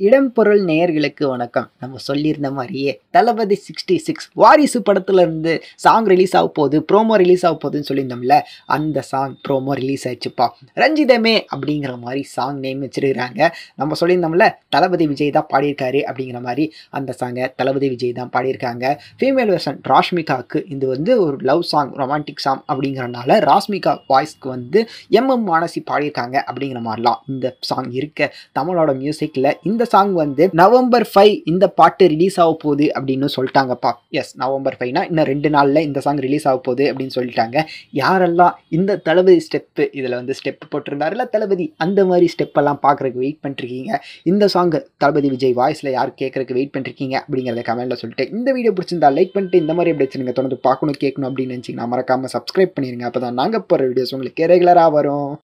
இடம்பொருள் நேயர்களுக்கு வணக்கம் நம்ம சொல்லியிருந்த மாதிரியே தளபதி சிக்ஸ்டி சிக்ஸ் வாரிசு படத்துல இருந்து சாங் ரிலீஸ் ஆக போகுது ப்ரோமோ ரிலீஸ் ஆக போகுதுன்னு சொல்லியிருந்தோம்ல அந்த சாங் ப்ரோமோ ரிலீஸ் ஆயிடுச்சுப்பா ரஞ்சிதமே அப்படிங்கிற மாதிரி சாங் நேம் வச்சிருக்கிறாங்க நம்ம சொல்லியிருந்தோம்ல தளபதி விஜய் தான் பாடியிருக்காரு அப்படிங்கிற மாதிரி அந்த சாங்கை தளபதி விஜய் தான் பாடியிருக்காங்க ஃபீமேல் வெர்ஷன் ராஷ்மிகாவுக்கு இது வந்து ஒரு லவ் சாங் ரொமான்டிக் சாங் அப்படிங்கிறனால ராஷ்மிகா வாய்ஸ்க்கு வந்து எம்எம் மானசி பாடியிருக்காங்க அப்படிங்கிற மாதிரிலாம் இந்த சாங் இருக்க தமிழோட மியூசிக்கில் இந்த சாங் வந்து நவம்பர் ஃபைவ் இந்த பாட்டு ரிலீஸ் ஆக போகுது அப்படின்னு சொல்லிட்டாங்கப்பா எஸ் நவம்பர் ஃபைவ்னா இன்னும் ரெண்டு நாளில் இந்த சாங் ரிலீஸ் ஆக போகுது அப்படின்னு சொல்லிட்டாங்க யாரெல்லாம் இந்த தளபதி ஸ்டெப்பு இதில் வந்து ஸ்டெப் போட்டிருந்தாருல தளபதி அந்த மாதிரி ஸ்டெப்பெல்லாம் பார்க்குறதுக்கு வெயிட் பண்ணிருக்கீங்க இந்த சாங் தளபதி விஜய் வாய்ஸில் யார் கேட்குறதுக்கு வெயிட் பண்ணிருக்கீங்க அப்படிங்கிறத கமெண்ட்டில் சொல்லிட்டு இந்த வீடியோ பிடிச்சிருந்தா லைக் பண்ணிட்டு இந்த மாதிரி எப்படி நீங்கள் தொடர்ந்து பார்க்கணும் கேட்கணும் அப்படின்னு நினச்சிங்கன்னா மறக்காமல் சப்ஸ்கிரைப் பண்ணிடுங்க அப்போ தான் நாங்கள் போகிற வீடியோஸ் உங்களுக்கு ரெகுலராக வரும்